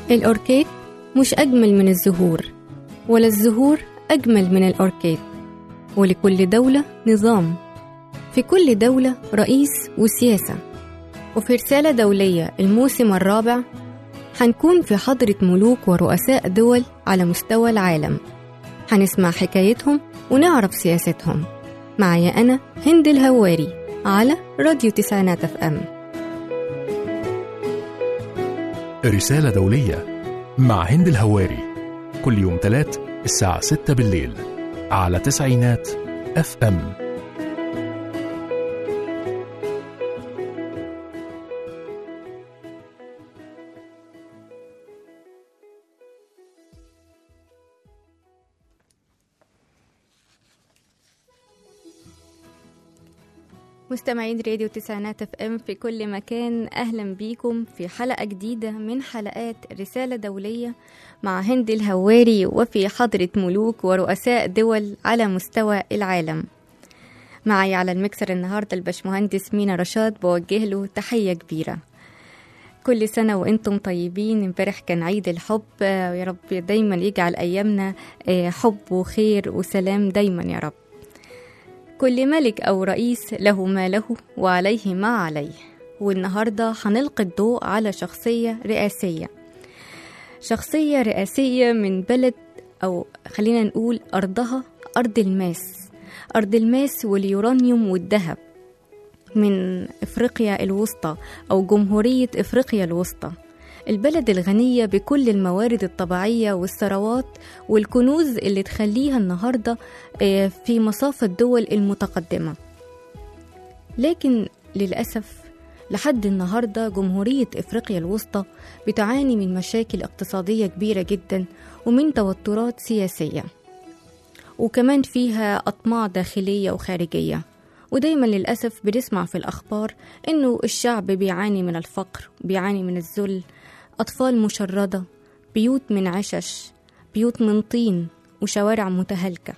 الأوركيد مش أجمل من الزهور ولا الزهور أجمل من الأوركيد ولكل دولة نظام في كل دولة رئيس وسياسة وفي رسالة دولية الموسم الرابع هنكون في حضرة ملوك ورؤساء دول على مستوى العالم هنسمع حكايتهم ونعرف سياستهم معايا أنا هند الهواري على راديو تسعينات اف ام رسالة دولية مع هند الهواري كل يوم تلات الساعة 6 بالليل على تسعينات اف ام مستمعين راديو تسعينات اف ام في كل مكان اهلا بيكم في حلقه جديده من حلقات رساله دوليه مع هند الهواري وفي حضره ملوك ورؤساء دول على مستوى العالم معي على المكسر النهارده الباشمهندس مينا رشاد بوجه له تحيه كبيره كل سنة وانتم طيبين امبارح كان عيد الحب آه، يا رب دايما يجعل ايامنا آه، حب وخير وسلام دايما يا رب كل ملك أو رئيس له ما له وعليه ما عليه والنهاردة هنلقي الضوء على شخصية رئاسية شخصية رئاسية من بلد أو خلينا نقول أرضها أرض الماس أرض الماس واليورانيوم والذهب من إفريقيا الوسطى أو جمهورية إفريقيا الوسطى البلد الغنية بكل الموارد الطبيعية والثروات والكنوز اللي تخليها النهاردة آه، في مصاف الدول المتقدمة لكن للأسف لحد النهاردة جمهورية إفريقيا الوسطى بتعاني من مشاكل اقتصادية كبيرة جدا ومن توترات سياسية وكمان فيها أطماع داخلية وخارجية ودايما للأسف بنسمع في الأخبار إنه الشعب بيعاني من الفقر بيعاني من الذل أطفال مشردة بيوت من عشش بيوت من طين وشوارع متهالكة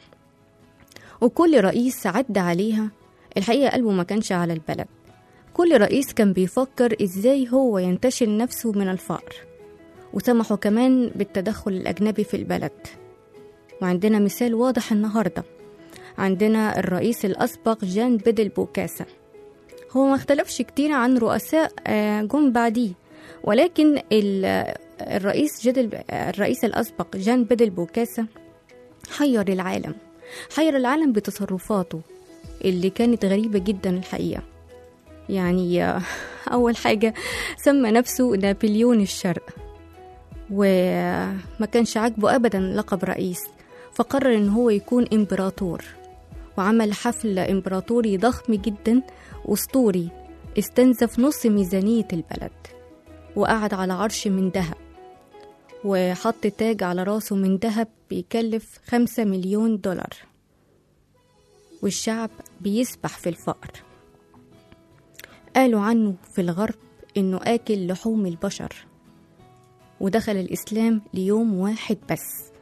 وكل رئيس عدى عليها الحقيقة قلبه ما كانش على البلد كل رئيس كان بيفكر إزاي هو ينتشل نفسه من الفقر وسمحوا كمان بالتدخل الأجنبي في البلد وعندنا مثال واضح النهاردة عندنا الرئيس الأسبق جان بيدل بوكاسا هو ما اختلفش كتير عن رؤساء آه، جم بعديه ولكن ال- الرئيس جدل الرئيس الأسبق جان بيدل بوكاسا حير العالم حير العالم بتصرفاته اللي كانت غريبة جدا الحقيقة يعني آه، أول حاجة سمى نفسه نابليون الشرق وما كانش عاجبه أبدا لقب رئيس فقرر إن هو يكون إمبراطور وعمل حفل إمبراطوري ضخم جدا أسطوري استنزف نص ميزانية البلد وقعد على عرش من ذهب وحط تاج على راسه من ذهب بيكلف خمسة مليون دولار والشعب بيسبح في الفقر قالوا عنه في الغرب إنه آكل لحوم البشر ودخل الإسلام ليوم واحد بس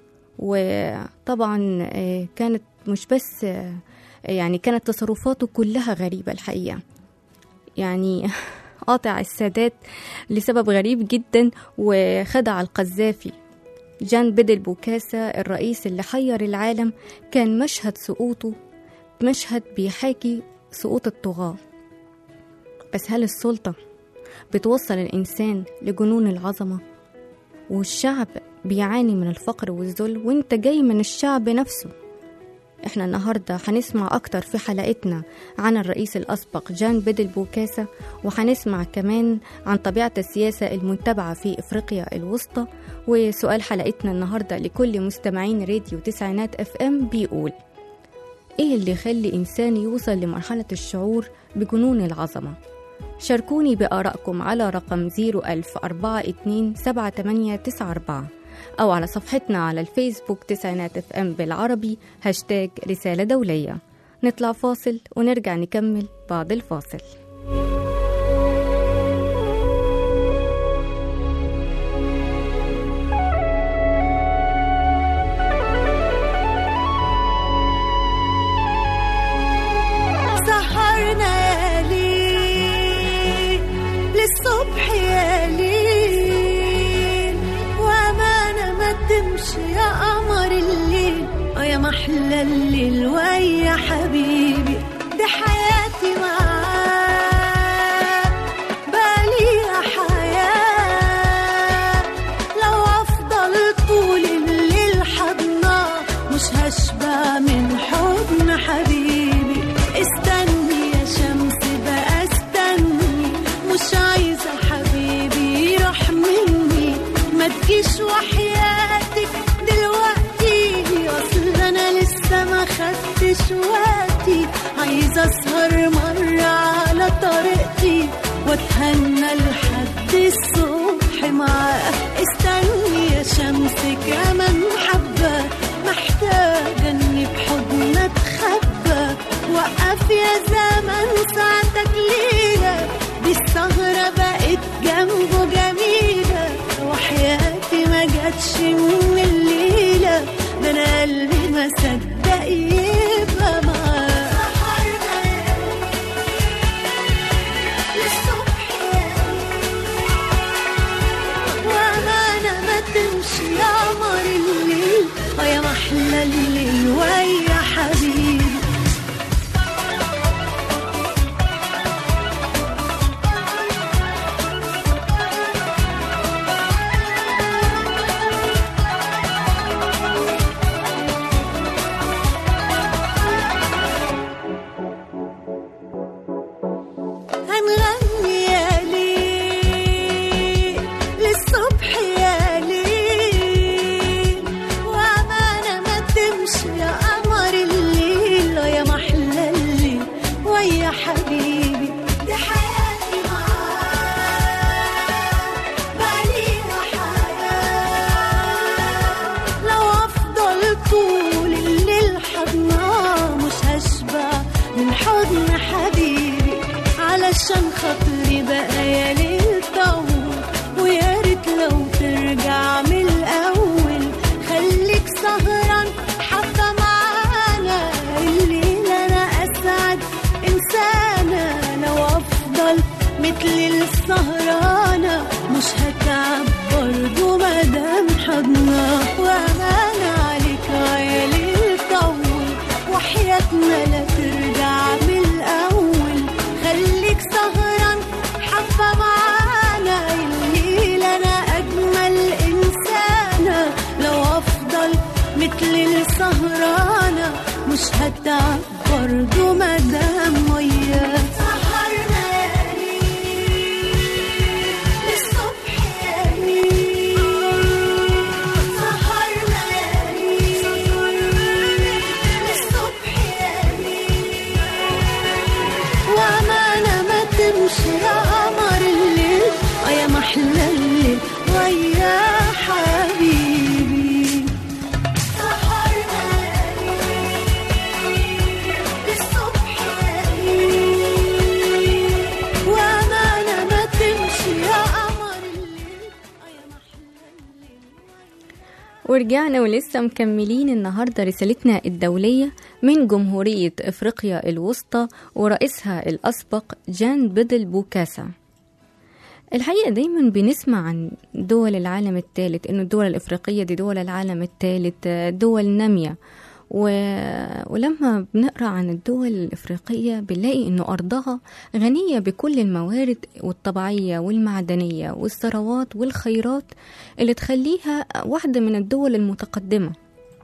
وطبعا آه، كانت مش بس آه، يعني كانت تصرفاته كلها غريبة الحقيقة يعني قاطع السادات لسبب غريب جدا وخدع القذافي جان بيدل بوكاسا الرئيس اللي حير العالم كان مشهد سقوطه مشهد بيحاكي سقوط الطغاة بس هل السلطة بتوصل الإنسان لجنون العظمة والشعب بيعاني من الفقر والذل وانت جاي من الشعب نفسه احنا النهاردة هنسمع أكتر في حلقتنا عن الرئيس الأسبق جان بيدل بوكاسا وهنسمع كمان عن طبيعة السياسة المتبعة في إفريقيا الوسطى وسؤال حلقتنا النهاردة لكل مستمعين راديو تسعينات اف ام بيقول ايه اللي يخلي إنسان يوصل لمرحلة الشعور بجنون العظمة شاركوني بآرائكم على رقم 010427894 أو على صفحتنا على الفيسبوك تسعينات اف ام بالعربي هاشتاج رسالة دولية نطلع فاصل ونرجع نكمل بعد الفاصل سهرنا يا ليل للصبح يا ليل ويا محلى الليل ويا حبيبي دي حياتي معاك بقالي حياة لو أفضل طول الليل حضنا مش هشبع من حضن حبيبي استني يا شمس بقى استني مش عايزة حبيبي يروح مني ما تجيش وحياتك دلوقتي اصل انا لسه ما خدتش وقتي عايزة اسهر مرة على طريقتي واتهنى لحد الصبح معاك استني يا شمس كمان حبة محتاجة اني بحضن اتخبى وقف يا زمن ساعتك ليلة دي السهرة بقت جنبه جميلة وحياتي ما جاتش من الليلة ده انا قلبي ما صدق يبقى معاه وأمانة ما تمشي يا قمر الليل ويا محلى الليل ويا حبيبي هنغني يا ليل للصبح يا ليل وأمانة ما تمشي يا قمر الليل ويا محلى الليل ويا حبيبي دي حياتي معاك بقاليها حياة لو أفضل طول الليل حضناه مش هشبع من حضن حبيبي علشان خاطري بقى يا ليل طول ويا ريت لو ترجع من الأول خليك سهران حتى معانا الليل أنا أسعد إنسانة لو أفضل مثل السهرانة مش هتعب برضه مادام حضنا وأمانة عليك يا ليل طول وحياتنا لا ترجع من الأول خليك سهران حبة معانا الليل أنا أجمل إنسانة لو أفضل مثل السهرانة مش هتعب برضه مادام وياك سهرنا يا ليل للصبح يا ليل سهرنا يا ليل للصبح يا ليل وأمانة ما تمشي يا قمر الليل ويا محلى الليل ويا حبيبي سهرنا يا ليل للصبح يا ليل وأمانة ما تمشي يا قمر الليل ويا محلى الليل ورجعنا ولسه مكملين النهاردة رسالتنا الدولية من جمهورية إفريقيا الوسطى ورئيسها الأسبق جان بيدل بوكاسا الحقيقة دايما بنسمع عن دول العالم الثالث إنه الدول الإفريقية دي دول العالم الثالث دول نامية و... ولما بنقرأ عن الدول الإفريقية بنلاقي إنه أرضها غنية بكل الموارد والطبيعية والمعدنية والثروات والخيرات اللي تخليها واحدة من الدول المتقدمة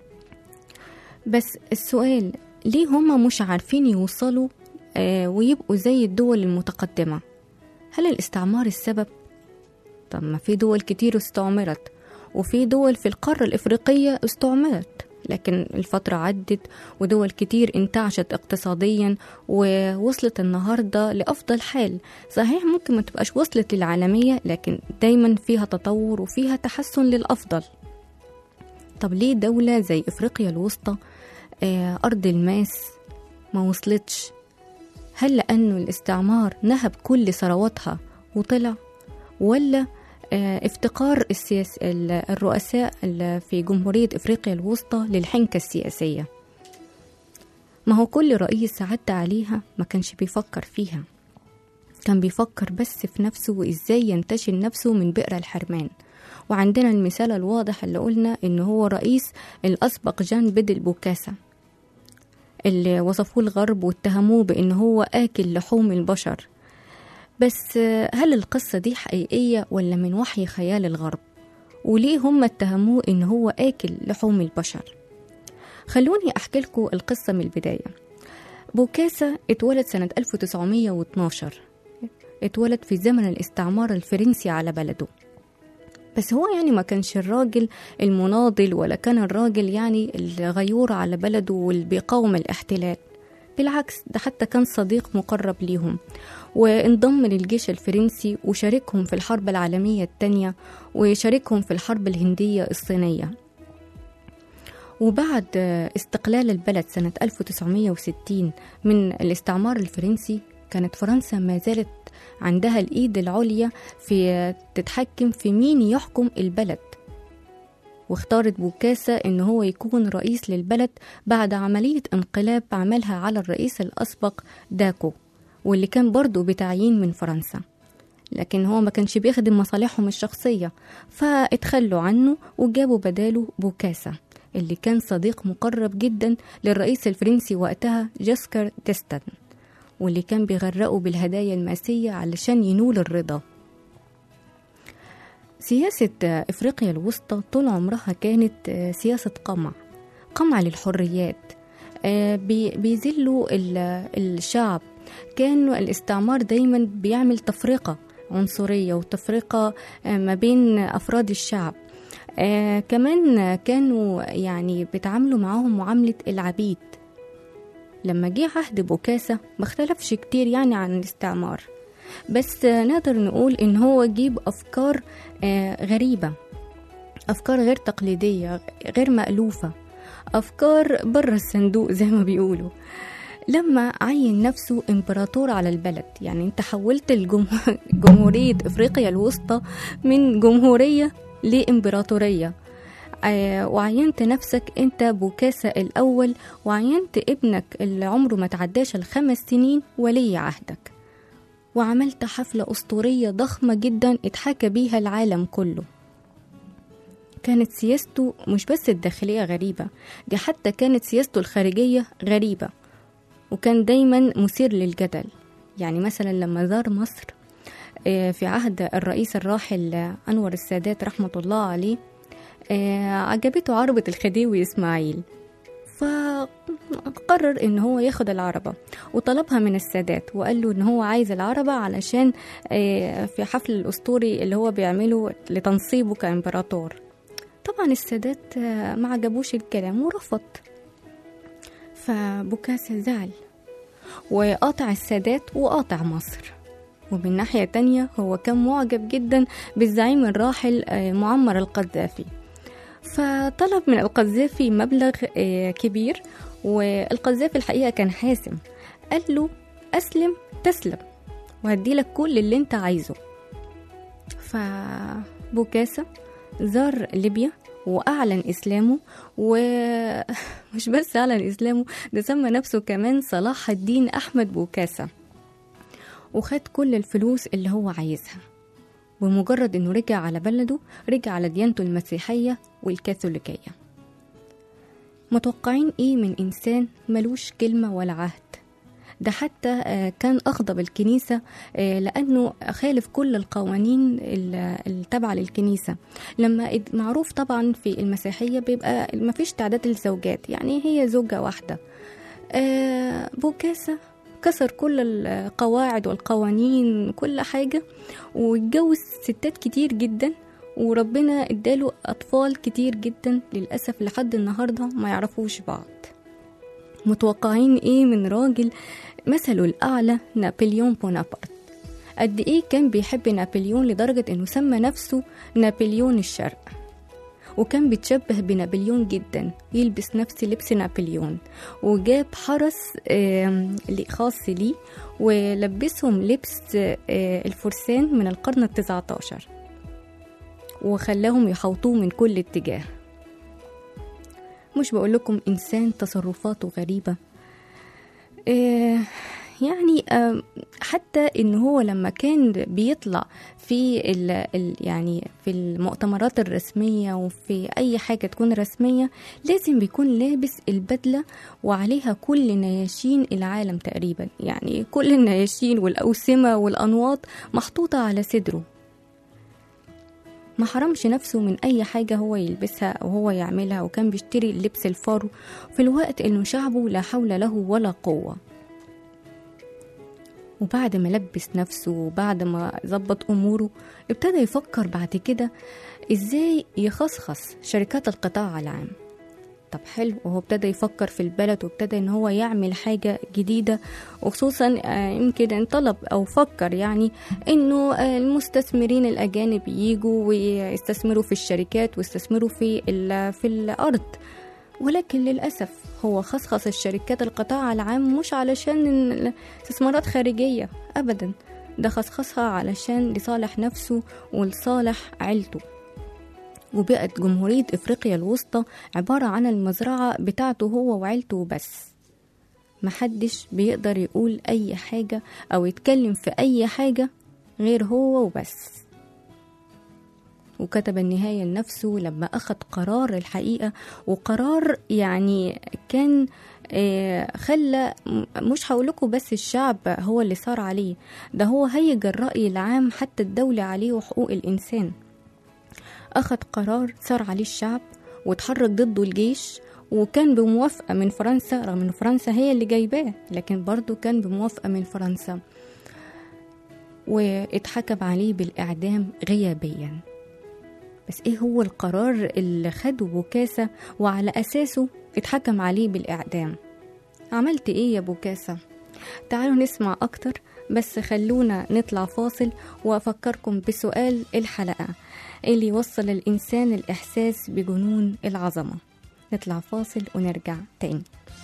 بس السؤال ليه هما مش عارفين يوصلوا آه ويبقوا زي الدول المتقدمة هل الاستعمار السبب؟ طب ما في دول كتير استعمرت وفي دول في القارة الإفريقية استعمرت لكن الفترة عدت ودول كتير انتعشت اقتصاديا ووصلت النهاردة لأفضل حال صحيح ممكن ما تبقاش وصلت للعالمية لكن دايما فيها تطور وفيها تحسن للأفضل طب ليه دولة زي إفريقيا الوسطى آه، أرض الماس ما وصلتش هل لأنه الاستعمار نهب كل ثرواتها وطلع ولا آه، افتقار السياس ال- الرؤساء ال- في جمهورية إفريقيا الوسطى للحنكة السياسية ما هو كل رئيس عدى عليها ما كانش بيفكر فيها كان بيفكر بس في نفسه وإزاي ينتشل نفسه من بئر الحرمان وعندنا المثال الواضح اللي قلنا إن هو رئيس الأسبق جان بدل بوكاسا اللي وصفوه الغرب واتهموه بإن هو آكل لحوم البشر بس آه، هل القصة دي حقيقية ولا من وحي خيال الغرب وليه هم اتهموه إن هو آكل لحوم البشر خلوني أحكي لكم القصة من البداية بوكاسا اتولد سنة 1912 اتولد في زمن الاستعمار الفرنسي على بلده بس هو يعني ما كانش الراجل المناضل ولا كان الراجل يعني الغيور على بلده واللي بيقاوم الاحتلال بالعكس ده حتى كان صديق مقرب ليهم وانضم للجيش الفرنسي وشاركهم في الحرب العالمية الثانية وشاركهم في الحرب الهندية الصينية وبعد استقلال البلد سنة 1960 من الاستعمار الفرنسي كانت فرنسا ما زالت عندها الإيد العليا في تتحكم في مين يحكم البلد واختارت بوكاسا إن هو يكون رئيس للبلد بعد عملية انقلاب عملها على الرئيس الأسبق داكو واللي كان برضه بتعيين من فرنسا لكن هو ما كانش بيخدم مصالحهم الشخصية فاتخلوا عنه وجابوا بداله بوكاسا اللي كان صديق مقرب جدا للرئيس الفرنسي وقتها جاسكر ديستن واللي كان بيغرقه بالهدايا الماسية علشان ينول الرضا سياسة إفريقيا الوسطى طول عمرها كانت سياسة قمع قمع للحريات بيذلوا الشعب كان الاستعمار دايما بيعمل تفرقة عنصرية وتفرقة ما بين أفراد الشعب آه كمان كانوا يعني بيتعاملوا معاهم معاملة العبيد لما جه عهد بوكاسا ما اختلفش كتير يعني عن الاستعمار بس آه نقدر نقول ان هو جيب افكار آه غريبة افكار غير تقليدية غير مألوفة افكار بره الصندوق زي ما بيقولوا لما عين نفسه امبراطور على البلد يعني انت حولت الجمهورية افريقيا الوسطى من جمهورية لإمبراطورية آه وعينت نفسك انت بوكاسة الأول وعينت ابنك اللي عمره ما تعداش الخمس سنين ولي عهدك وعملت حفلة أسطورية ضخمة جدا اتحكى بيها العالم كله كانت سياسته مش بس الداخلية غريبة دي حتى كانت سياسته الخارجية غريبة وكان دايما مثير للجدل يعني مثلا لما زار مصر في عهد الرئيس الراحل أنور السادات رحمة الله عليه عجبته عربة الخديوي إسماعيل فقرر ان هو ياخد العربة وطلبها من السادات وقال له ان هو عايز العربة علشان في حفل الاسطوري اللي هو بيعمله لتنصيبه كامبراطور طبعا السادات ما عجبوش الكلام ورفض فبوكاسا زعل وقاطع السادات وقاطع مصر ومن ناحية تانية هو كان معجب جدا بالزعيم الراحل معمر القذافي فطلب من القذافي مبلغ كبير والقذافي الحقيقة كان حاسم قال له أسلم تسلم وهديلك كل اللي انت عايزه فبوكاسا زار ليبيا وأعلن إسلامه ومش بس أعلن إسلامه ده سمى نفسه كمان صلاح الدين أحمد بوكاسا وخد كل الفلوس اللي هو عايزها ومجرد انه رجع على بلده رجع على ديانته المسيحية والكاثوليكية متوقعين ايه من انسان ملوش كلمة ولا عهد ده حتى كان أغضب الكنيسة لأنه خالف كل القوانين التابعة للكنيسة لما معروف طبعا في المسيحية بيبقى مفيش تعداد الزوجات يعني هي زوجة واحدة بوكاسة كسر كل القواعد والقوانين كل حاجة واتجوز ستات كتير جدا وربنا اداله أطفال كتير جدا للأسف لحد النهاردة ما يعرفوش بعض متوقعين ايه من راجل مثله الأعلى نابليون بونابرت قد ايه كان بيحب نابليون لدرجة انه سمى نفسه نابليون الشرق وكان بيتشبه بنابليون جدا يلبس نفس لبس نابليون وجاب حرس خاص ليه ولبسهم لبس الفرسان من القرن التسعة عشر وخلاهم يحوطوه من كل اتجاه مش بقول لكم إنسان تصرفاته غريبة يعني آم، حتى ان هو لما كان بيطلع في ال ال يعني في المؤتمرات الرسمية وفي أي حاجة تكون رسمية لازم بيكون لابس البدلة وعليها كل نياشين العالم تقريبا يعني كل النياشين والأوسمة والأنواط محطوطة على صدره ما حرمش نفسه من أي حاجة هو يلبسها أو هو يعملها وكان بيشتري اللبس الفرو في الوقت إنه شعبه لا حول له ولا قوة وبعد ما لبس نفسه وبعد ما ظبط أموره ابتدى يفكر بعد كده إزاي يخصخص شركات القطاع العام طب حلو وهو ابتدى يفكر في البلد وابتدى ان هو يعمل حاجة جديدة وخصوصا آه، يمكن انطلب او فكر يعني انه آه، المستثمرين الاجانب يجوا ويستثمروا في الشركات ويستثمروا في ال- في الارض ولكن للأسف هو خصخص الشركات القطاع العام مش علشان استثمارات خارجية أبدا ده خصخصها علشان لصالح نفسه ولصالح عيلته وبقت جمهورية إفريقيا الوسطى عبارة عن المزرعة بتاعته هو وعيلته بس محدش بيقدر يقول أي حاجة أو يتكلم في أي حاجة غير هو وبس وكتب النهاية لنفسه لما أخذ قرار الحقيقة وقرار يعني كان آه، خلى م- مش هقولكوا بس الشعب هو اللي صار عليه ده هو هيج الرأي العام حتى الدولة عليه وحقوق الإنسان أخذ قرار صار عليه الشعب وتحرك ضده الجيش وكان بموافقة من فرنسا رغم إن فرنسا هي اللي جايباه لكن برضه كان بموافقة من فرنسا واتحكم عليه بالإعدام غيابيا بس ايه هو القرار اللي خده بوكاسة وعلى أساسه اتحكم عليه بالإعدام عملت ايه يا بوكاسة تعالوا نسمع أكتر بس خلونا نطلع فاصل وأفكركم بسؤال الحلقة اللي يوصل الإنسان الإحساس بجنون العظمة نطلع فاصل ونرجع تاني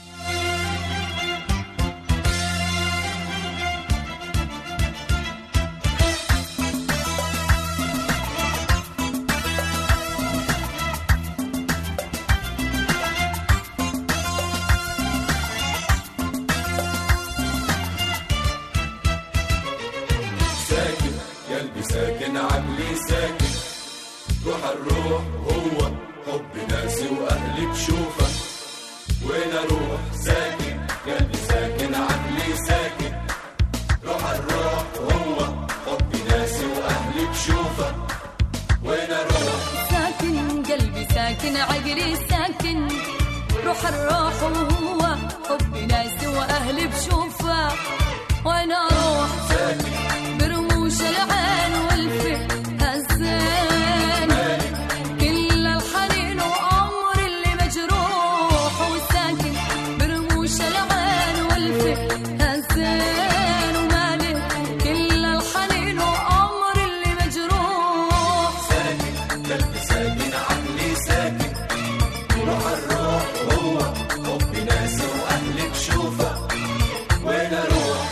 ساكن قلبي ساكن عقلي ساكن روح الروح هو حب ناسي واهلي بشوفه وين اروح ساكن قلبي ساكن عقلي ساكن روح الروح هو حب ناسي واهلي بشوفه وين اروح ساكن قلبي ساكن عقلي ساكن روح الروح وهو حب ناسي واهلي بشوفه وانا اروح برموش العين والفي هزان كل الحنين وعمر اللي مجروح وساكن برموش العين والفي هزان وماله كل الحنين وعمر اللي مجروح قلبي ساكن عقلي ساكن روح الروح هو حب ناسي واهلي بشوفه وين اروح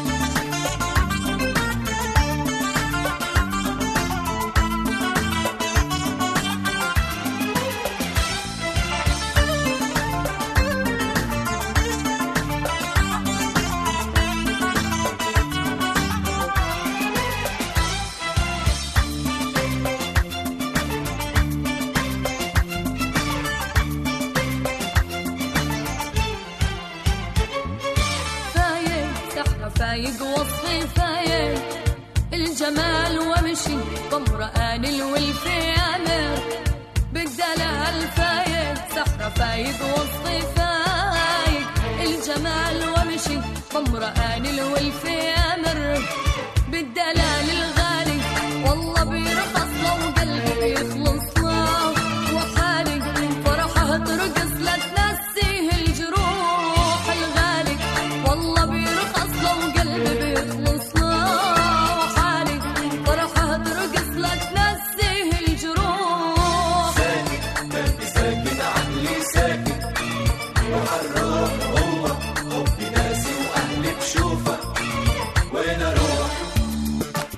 فايق سحر فايق وصفي فايق الجمال ومشي بمرآن الولفي أمر بالدلال فايق سحر فايق وصفي فايق الجمال ومشي بمرآن الولفي أمر بالدلال الغالي والله بيرخص لو قلبي بيخلص له وحالي فرحة ترقص لا تنسيه الجروح الغالي والله بيرخص لو قلبي بيخلص له وحالي فرحة ترقص لا تنسيه الجروح قلبي ساكن عقلي ساكن روح الروح هو حب ناسي واهلي بشوفه وين اروح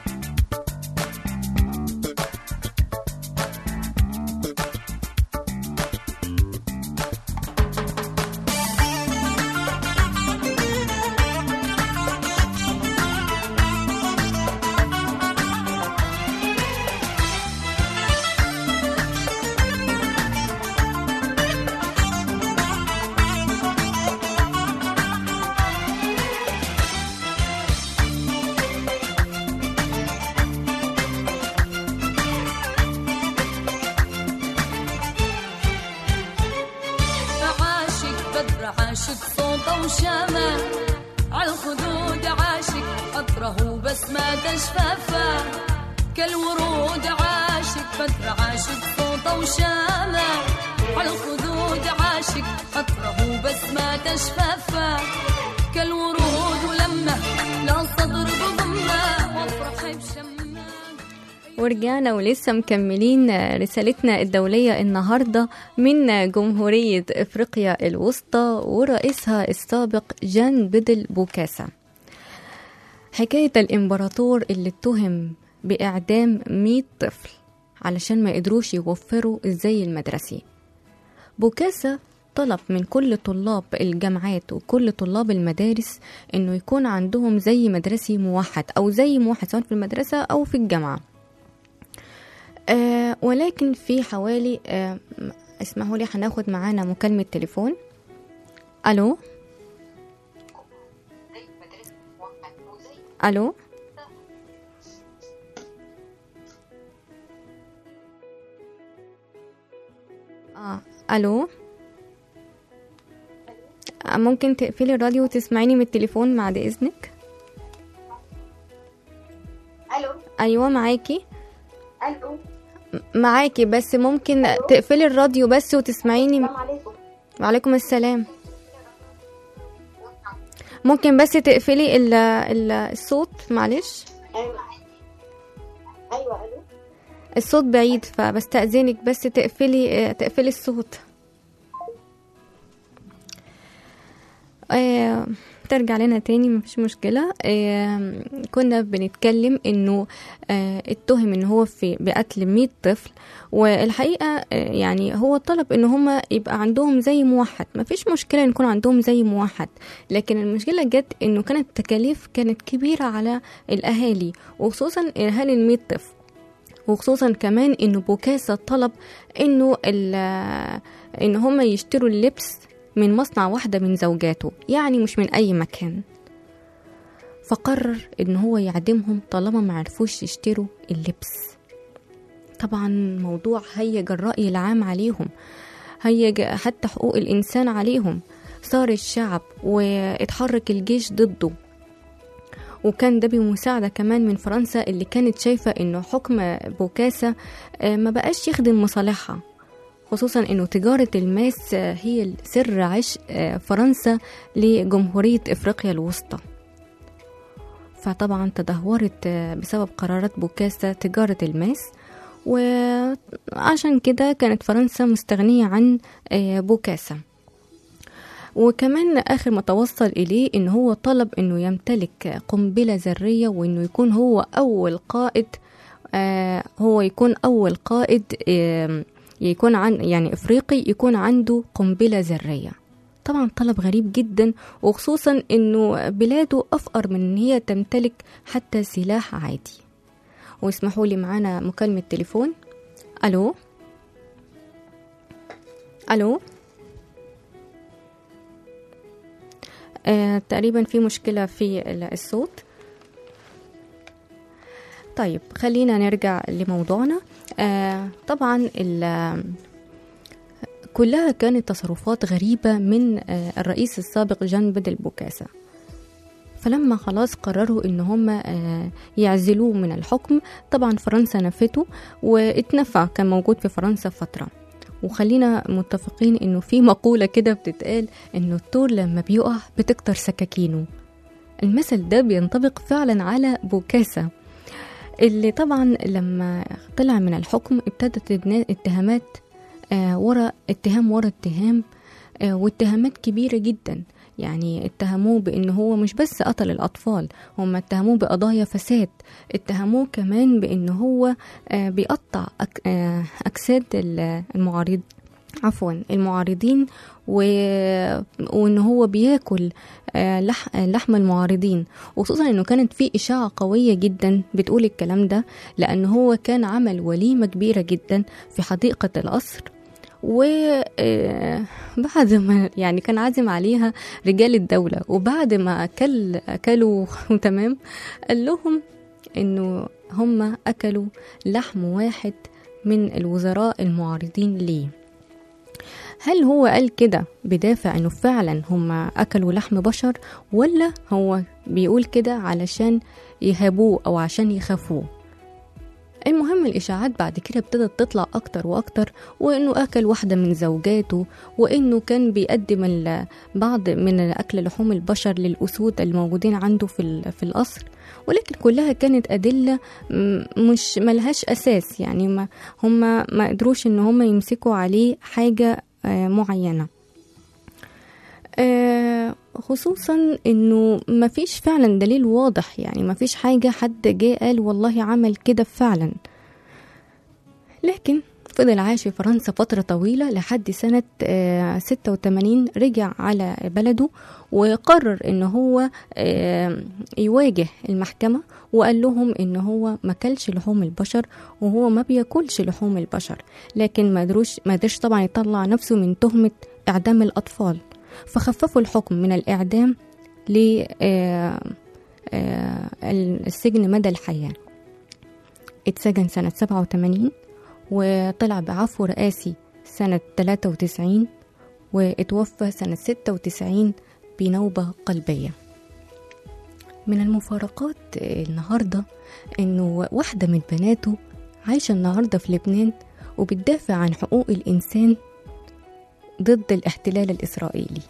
شفافه كالورود عاشق فترة عاشق صوته وشامه على الخدود عاشق خطره بسمة شفافه كالورود ولمه لا صدر بضمه وافرح بشمه ورجعنا ولسه مكملين رسالتنا الدولية النهاردة من جمهورية إفريقيا الوسطى ورئيسها السابق جان بدل بوكاسا حكاية الإمبراطور اللي اتهم بإعدام 100 طفل علشان ما قدروش يوفروا الزي المدرسي بوكاسا طلب من كل طلاب الجامعات وكل طلاب المدارس انه يكون عندهم زي مدرسي موحد او زي موحد سواء في المدرسة او في الجامعة آه ولكن في حوالي آه اسمحوا لي هناخد معانا مكالمة تليفون الو الو اه الو آه، ممكن تقفلي الراديو وتسمعيني من التليفون بعد اذنك الو ايوه معاكي الو معاكي بس ممكن تقفلي الراديو بس وتسمعيني السلام عليكم وعليكم السلام ممكن بس تقفلي ال ال الصوت معلش ايوه ايوه الو الصوت بعيد فبستأذنك بس تقفلي آه، تقفلي الصوت آه، ترجع لنا تاني مفيش مشكلة آه، كنا بنتكلم انه آه، اتهم ان هو في بقتل 100 طفل والحقيقة آه، يعني هو طلب ان هما يبقى عندهم زي موحد مفيش مشكلة ان يكون عندهم زي موحد لكن المشكلة جت انه كانت التكاليف كانت كبيرة على الاهالي وخصوصا اهالي ال 100 طفل وخصوصا كمان انه بوكاسا طلب انه ال- ان هما يشتروا اللبس من مصنع واحدة من زوجاته يعني مش من اي مكان فقرر ان هو يعدمهم طالما ما عرفوش يشتروا اللبس طبعا موضوع هيج الرأي العام عليهم هيج حتى حقوق الإنسان عليهم صار الشعب واتحرك الجيش ضده وكان ده بمساعدة كمان من فرنسا اللي كانت شايفة انه حكم بوكاسا آه، ما بقاش يخدم مصالحها خصوصا انه تجارة الماس آه، هي سر عيش آه، فرنسا لجمهورية افريقيا الوسطى فطبعا تدهورت آه، بسبب قرارات بوكاسا تجارة الماس وعشان كده كانت فرنسا مستغنية عن آه، بوكاسا وكمان آخر ما توصل إليه إن هو طلب إنه يمتلك قنبلة ذرية وإنه يكون هو أول قائد آه هو يكون أول قائد آه يكون عن يعني إفريقي يكون عنده قنبلة ذرية طبعا طلب غريب جدا وخصوصا إنه بلاده أفقر من إن هي تمتلك حتى سلاح عادي واسمحوا لي معانا مكالمة تليفون ألو ألو آه، تقريبا في مشكلة في ال- الصوت طيب خلينا نرجع لموضوعنا آه، طبعا ال- كلها كانت تصرفات غريبة من آه، الرئيس السابق جان بدل بوكاسا فلما خلاص قرروا ان هم آه، يعزلوه من الحكم طبعا فرنسا نفته واتنفى كان موجود في فرنسا فترة وخلينا متفقين انه في مقولة كده بتتقال انه الطور لما بيقع بتكتر سكاكينه المثل ده بينطبق فعلا على بوكاسا اللي طبعا لما طلع من الحكم ابتدت النا- اتهامات آه ورا اتهام ورا اتهام آه واتهامات كبيرة جدا يعني اتهموه بان هو مش بس قتل الاطفال هم اتهموه بقضايا فساد اتهموه كمان بان هو آه بيقطع أك آه اجساد ال- المعارض عفوا المعارضين و... وان هو بياكل آه، لح... لحم المعارضين وخصوصا انه كانت في اشاعه قويه جدا بتقول الكلام ده لان هو كان عمل وليمه كبيره جدا في حديقه القصر وبعد ما يعني كان عازم عليها رجال الدولة وبعد ما أكل أكلوا تمام قال لهم إنه هم أكلوا لحم واحد من الوزراء المعارضين ليه هل هو قال كده بدافع انه فعلا هم اكلوا لحم بشر ولا هو بيقول كده علشان يهابوه أو عشان يخافوه المهم الإشاعات بعد كده ابتدت تطلع أكتر وأكتر وإنه أكل واحدة من زوجاته وإنه كان بيقدم ال- بعض من أكل لحوم البشر للأسود الموجودين عنده في, ال- في القصر ولكن كلها كانت أدلة م- مش ملهاش أساس يعني ما هم ما قدروش إن هم يمسكوا عليه حاجة آه، معينة آه، خصوصا انه ما فيش فعلا دليل واضح يعني ما فيش حاجة حد جه قال والله عمل كده فعلا لكن فضل عايش في فرنسا فترة طويلة لحد سنة آه، 86 رجع على بلده وقرر ان هو آه، يواجه المحكمة وقال لهم ان هو ما كلش لحوم البشر وهو ما بياكلش لحوم البشر لكن ما قدروش ما قدرش طبعا يطلع نفسه من تهمة اعدام الاطفال فخففوا الحكم من الاعدام ل آه، آه، السجن مدى الحياة اتسجن سنة 87 وطلع بعفو رئاسي سنة 93 واتوفى سنة 96 بنوبة قلبية من المفارقات النهاردة انه واحدة من بناته عايشة النهاردة في لبنان وبتدافع عن حقوق الإنسان ضد الاحتلال الإسرائيلي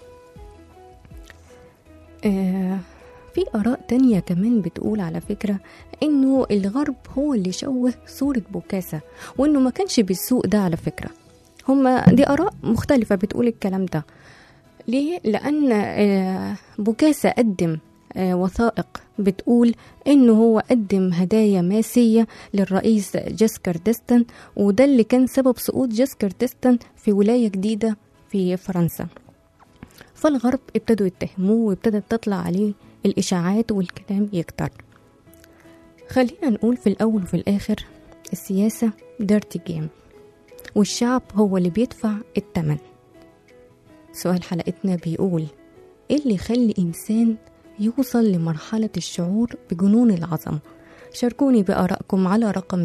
آه في آراء تانية كمان بتقول على فكرة إنه الغرب هو اللي شوه صورة بوكاسة وإنه ما كانش بالسوء ده على فكرة هما دي آراء مختلفة بتقول الكلام ده ليه؟ لأن آه، بوكاسة قدم آه، وثائق بتقول إنه هو قدم هدايا ماسية للرئيس جاسكر ديستن وده اللي كان سبب سقوط جاسكر ديستن في ولاية جديدة في فرنسا فالغرب ابتدوا يتهموه وابتدت تطلع عليه الإشاعات والكلام يكتر خلينا نقول في الأول وفي الآخر السياسة ديرتي جيم والشعب هو اللي بيدفع التمن سؤال حلقتنا بيقول ايه اللي يخلي إنسان يوصل لمرحلة الشعور بجنون العظمة شاركوني بآرائكم على رقم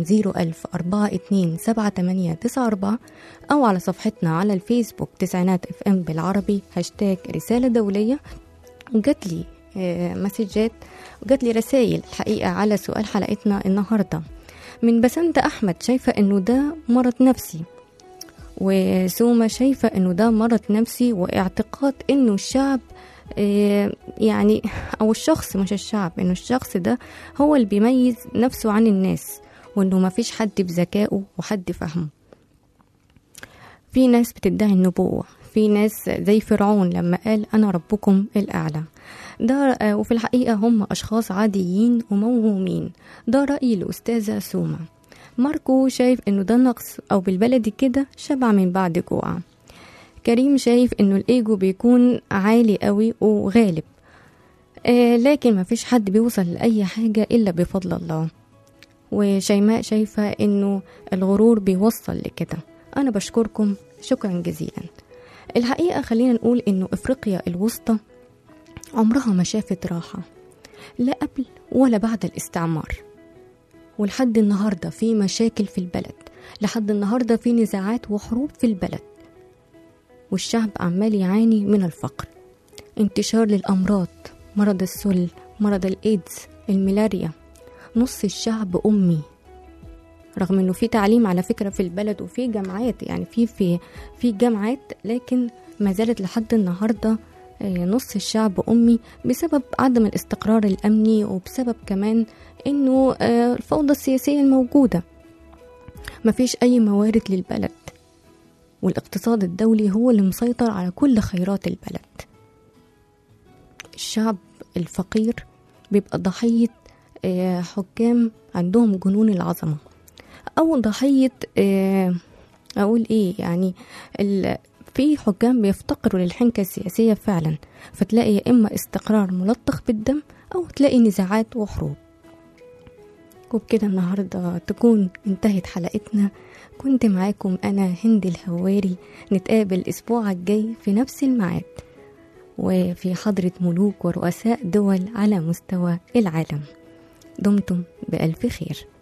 010427894 أو على صفحتنا على الفيسبوك تسعينات اف ام بالعربي هاشتاج رسالة دولية وجات لي آه، مسجات وجات لي رسائل الحقيقة على سؤال حلقتنا النهاردة من بسنت أحمد شايفة إنه ده مرض نفسي وسومة شايفة إنه ده مرض نفسي واعتقاد إنه الشعب آه، يعني أو الشخص مش الشعب إنه الشخص ده هو اللي بيميز نفسه عن الناس وإنه مفيش حد بذكائه وحد فهمه في ناس بتدعي النبوة في ناس زي فرعون لما قال أنا ربكم الأعلى ده آه، وفي الحقيقة هم أشخاص عاديين وموهومين ده رأي الأستاذة سومة ماركو شايف إنه ده نقص أو بالبلدي كده شبع من بعد جوع كريم شايف إنه الإيجو بيكون عالي قوي وغالب آه لكن مفيش حد بيوصل لأي حاجة إلا بفضل الله وشيماء شايفة إنه الغرور بيوصل لكده أنا بشكركم شكرا جزيلا الحقيقة خلينا نقول إنه إفريقيا الوسطى عمرها ما شافت راحة لا قبل ولا بعد الاستعمار ولحد النهاردة في مشاكل في البلد لحد النهاردة في نزاعات وحروب في البلد والشعب عمال يعاني من الفقر انتشار للأمراض مرض السل مرض الإيدز الملاريا نص الشعب أمي رغم انه في تعليم على فكره في البلد وفي جامعات يعني في في في جامعات لكن ما زالت لحد النهارده آه، نص الشعب امي بسبب عدم الاستقرار الامني وبسبب كمان انه آه، الفوضى السياسيه الموجوده مفيش اي موارد للبلد والاقتصاد الدولي هو اللي مسيطر على كل خيرات البلد الشعب الفقير بيبقى ضحيه آه، حكام عندهم جنون العظمه او ضحيه آه، اقول ايه يعني ال- في حكام بيفتقروا للحنكه السياسيه فعلا فتلاقي يا اما استقرار ملطخ بالدم او تلاقي نزاعات وحروب وبكده النهارده تكون انتهت حلقتنا كنت معاكم انا هند الهواري نتقابل الاسبوع الجاي في نفس الميعاد وفي حضرة ملوك ورؤساء دول على مستوى العالم دمتم بألف خير